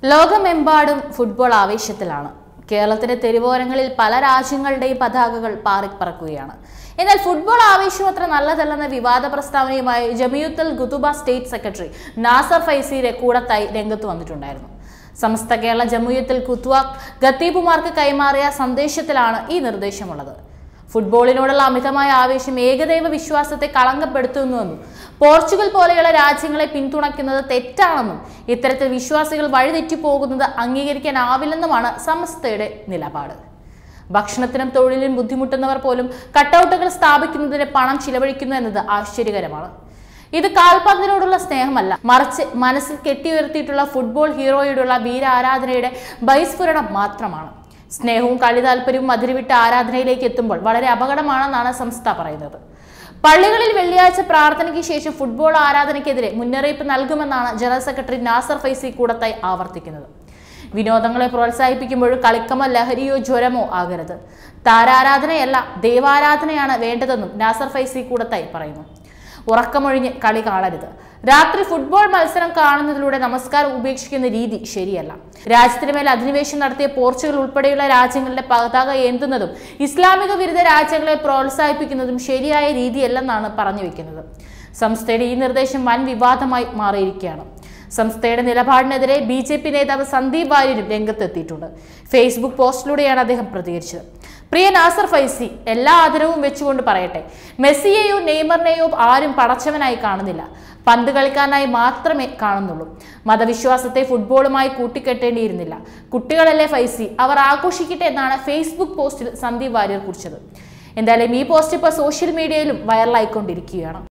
ലോകമെമ്പാടും ഫുട്ബോൾ ആവേശത്തിലാണ് കേരളത്തിന്റെ തെരുവോരങ്ങളിൽ പല രാജ്യങ്ങളുടെയും പതാകകൾ പാറിപ്പറക്കുകയാണ് എന്നാൽ ഫുട്ബോൾ ആവേശം അത്ര നല്ലതല്ലെന്ന വിവാദ പ്രസ്താവനയുമായി ജമിയുത്തൽ ഗുതുബ സ്റ്റേറ്റ് സെക്രട്ടറി നാസർ ഫൈസിയുടെ കൂടത്തായി രംഗത്ത് വന്നിട്ടുണ്ടായിരുന്നു സമസ്ത കേരള ജമുയത്തിൽ കുത്വ ഖത്തീബുമാർക്ക് കൈമാറിയ സന്ദേശത്തിലാണ് ഈ നിർദ്ദേശമുള്ളത് ഫുട്ബോളിനോടുള്ള അമിതമായ ആവേശം ഏകദൈവ വിശ്വാസത്തെ കളങ്കപ്പെടുത്തുന്നുവെന്നും പോർച്ചുഗൽ പോലെയുള്ള രാജ്യങ്ങളെ പിന്തുണയ്ക്കുന്നത് തെറ്റാണെന്നും ഇത്തരത്തിൽ വിശ്വാസികൾ വഴിതെറ്റിപ്പോകുന്നത് അംഗീകരിക്കാനാവില്ലെന്നുമാണ് സമസ്തയുടെ നിലപാട് ഭക്ഷണത്തിനും തൊഴിലിനും ബുദ്ധിമുട്ടുന്നവർ പോലും കട്ടൗട്ടുകൾ സ്ഥാപിക്കുന്നതിന് പണം ചിലവഴിക്കുന്നു എന്നത് ആശ്ചര്യകരമാണ് ഇത് കാൽപന്തിനോടുള്ള സ്നേഹമല്ല മറിച്ച് മനസ്സിൽ കെട്ടിയുയർത്തിയിട്ടുള്ള ഫുട്ബോൾ ഹീറോയോടുള്ള വീരാരാധനയുടെ ബഹിസ്ഫുരണം മാത്രമാണ് സ്നേഹവും കളി താല്പര്യവും അതിരുവിട്ട ആരാധനയിലേക്ക് എത്തുമ്പോൾ വളരെ അപകടമാണെന്നാണ് സംസ്ഥ പറയുന്നത് പള്ളികളിൽ വെള്ളിയാഴ്ച പ്രാർത്ഥനയ്ക്ക് ശേഷം ഫുട്ബോൾ ആരാധനയ്ക്കെതിരെ മുന്നറിയിപ്പ് നൽകുമെന്നാണ് ജനറൽ സെക്രട്ടറി നാസർ ഫൈസി കൂടത്തായി ആവർത്തിക്കുന്നത് വിനോദങ്ങളെ പ്രോത്സാഹിപ്പിക്കുമ്പോഴും കളിക്കമോ ലഹരിയോ ജ്വരമോ ആകരുത് താരാരാധനയല്ല ദൈവാരാധനയാണ് വേണ്ടതെന്നും നാസർ ഫൈസി കൂടത്തായി പറയുന്നു ഉറക്കമൊഴിഞ്ഞ് കളി കാണരുത് രാത്രി ഫുട്ബോൾ മത്സരം കാണുന്നതിലൂടെ നമസ്കാരം ഉപേക്ഷിക്കുന്ന രീതി ശരിയല്ല രാജ്യത്തിന് മേൽ അധിനിവേശം നടത്തിയ പോർച്ചുഗൽ ഉൾപ്പെടെയുള്ള രാജ്യങ്ങളുടെ പതാക ഏന്തുന്നതും ഇസ്ലാമിക വിരുദ്ധ രാജ്യങ്ങളെ പ്രോത്സാഹിപ്പിക്കുന്നതും ശരിയായ രീതിയല്ലെന്നാണ് പറഞ്ഞു വെക്കുന്നത് സംസ്ഥയുടെ ഈ നിർദ്ദേശം വൻ വിവാദമായി മാറിയിരിക്കുകയാണ് സംസ്ഥയുടെ നിലപാടിനെതിരെ ബി ജെ പി നേതാവ് സന്ദീപ് വാര്യരും രംഗത്തെത്തിയിട്ടുണ്ട് ഫേസ്ബുക്ക് പോസ്റ്റിലൂടെയാണ് അദ്ദേഹം പ്രതികരിച്ചത് പ്രിയ നാസർ ഫൈസി എല്ലാ ആദരവും വെച്ചുകൊണ്ട് പറയട്ടെ മെസ്സിയെയോ നെയ്മറിനെയോ ആരും പടച്ചവനായി കാണുന്നില്ല പന്ത് കളിക്കാനായി മാത്രമേ കാണുന്നുള്ളൂ മതവിശ്വാസത്തെ ഫുട്ബോളുമായി കൂട്ടിക്കെട്ടേണ്ടിയിരുന്നില്ല കുട്ടികളല്ലേ ഫൈസി അവർ ആഘോഷിക്കട്ടെ എന്നാണ് ഫേസ്ബുക്ക് പോസ്റ്റിൽ സന്ദീപ് വാര്യർ കുറിച്ചത് എന്തായാലും ഈ പോസ്റ്റ് ഇപ്പോൾ സോഷ്യൽ മീഡിയയിലും വൈറലായിക്കൊണ്ടിരിക്കുകയാണ്